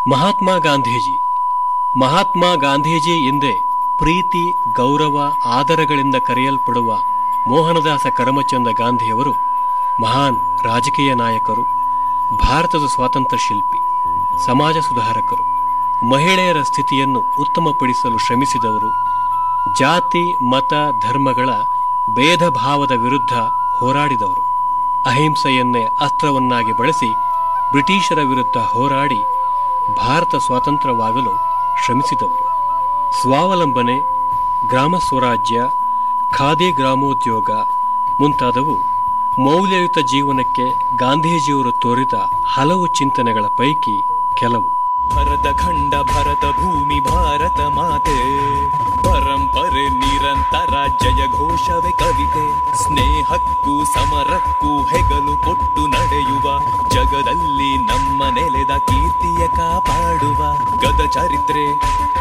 ಮಹಾತ್ಮ ಗಾಂಧೀಜಿ ಮಹಾತ್ಮ ಗಾಂಧೀಜಿ ಎಂದೇ ಪ್ರೀತಿ ಗೌರವ ಆದರಗಳಿಂದ ಕರೆಯಲ್ಪಡುವ ಮೋಹನದಾಸ ಕರಮಚಂದ ಗಾಂಧಿಯವರು ಮಹಾನ್ ರಾಜಕೀಯ ನಾಯಕರು ಭಾರತದ ಸ್ವಾತಂತ್ರ್ಯ ಶಿಲ್ಪಿ ಸಮಾಜ ಸುಧಾರಕರು ಮಹಿಳೆಯರ ಸ್ಥಿತಿಯನ್ನು ಉತ್ತಮಪಡಿಸಲು ಶ್ರಮಿಸಿದವರು ಜಾತಿ ಮತ ಧರ್ಮಗಳ ಭೇದ ಭಾವದ ವಿರುದ್ಧ ಹೋರಾಡಿದವರು ಅಹಿಂಸೆಯನ್ನೇ ಅಸ್ತ್ರವನ್ನಾಗಿ ಬಳಸಿ ಬ್ರಿಟಿಷರ ವಿರುದ್ಧ ಹೋರಾಡಿ ಭಾರತ ಸ್ವಾತಂತ್ರ್ಯವಾಗಲು ಶ್ರಮಿಸಿದವರು ಸ್ವಾವಲಂಬನೆ ಗ್ರಾಮ ಸ್ವರಾಜ್ಯ ಖಾದಿ ಗ್ರಾಮೋದ್ಯೋಗ ಮುಂತಾದವು ಮೌಲ್ಯಯುತ ಜೀವನಕ್ಕೆ ಗಾಂಧೀಜಿಯವರು ತೋರಿದ ಹಲವು ಚಿಂತನೆಗಳ ಪೈಕಿ ಕೆಲವು ಭರತ ಖಂಡ ಭರತ ಭೂಮಿ ಭಾರತ ಮಾತೆ ಪರಂಪರೆ ನಿರಂತರ ಜಯ ಘೋಷವೇ ಕವಿತೆ ಸ್ನೇಹಕ್ಕೂ ಸಮರಕ್ಕೂ ಹೆಗಲು ಕೊಟ್ಟು ನಡೆಯುವ ಜಗದಲ್ಲಿ ನಮ್ಮ ನೆಲೆದ ಕೀರ್ತಿಯ ಕಾಪಾಡುವ ಗದ ಚರಿತ್ರೆ